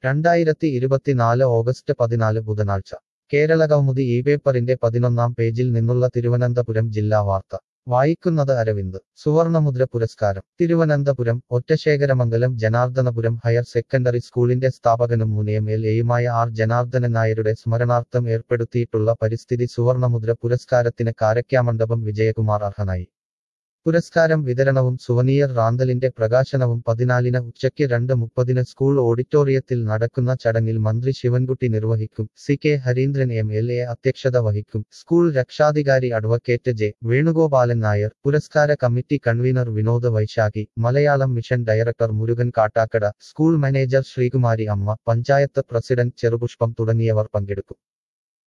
രണ്ടായിരത്തി ഇരുപത്തിനാല് ഓഗസ്റ്റ് പതിനാല് ബുധനാഴ്ച കേരളകൗമുദി ഈ പേപ്പറിന്റെ പതിനൊന്നാം പേജിൽ നിന്നുള്ള തിരുവനന്തപുരം ജില്ലാ വാർത്ത വായിക്കുന്നത് അരവിന്ദ് സുവർണമുദ്ര പുരസ്കാരം തിരുവനന്തപുരം ഒറ്റശേഖരമംഗലം ജനാർദ്ദനപുരം ഹയർ സെക്കൻഡറി സ്കൂളിന്റെ സ്ഥാപകനും മുൻ എം എൽ എയുമായ ആർ ജനാർദ്ദനൻ നായരുടെ സ്മരണാർത്ഥം ഏർപ്പെടുത്തിയിട്ടുള്ള പരിസ്ഥിതി സുവർണമുദ്ര പുരസ്കാരത്തിന് കാരക്കാമണ്ഡപം വിജയകുമാർ അർഹനായി പുരസ്കാരം വിതരണവും സുവനീയർ റാന്തലിന്റെ പ്രകാശനവും പതിനാലിന് ഉച്ചയ്ക്ക് രണ്ട് മുപ്പതിന് സ്കൂൾ ഓഡിറ്റോറിയത്തിൽ നടക്കുന്ന ചടങ്ങിൽ മന്ത്രി ശിവൻകുട്ടി നിർവഹിക്കും C K Harindran M L A അധ്യക്ഷത വഹിക്കും സ്കൂൾ രക്ഷാധികാരി അഡ്വക്കേറ്റ് ജെ വേണുഗോപാലൻ നായർ പുരസ്കാര committee convener Vinod Vaisakhi Malayalam mission director Murugan Kattakada school manager Sreekumari Amma panchayat president Cherupushpam തുടങ്ങിയവർ പങ്കെടുക്കും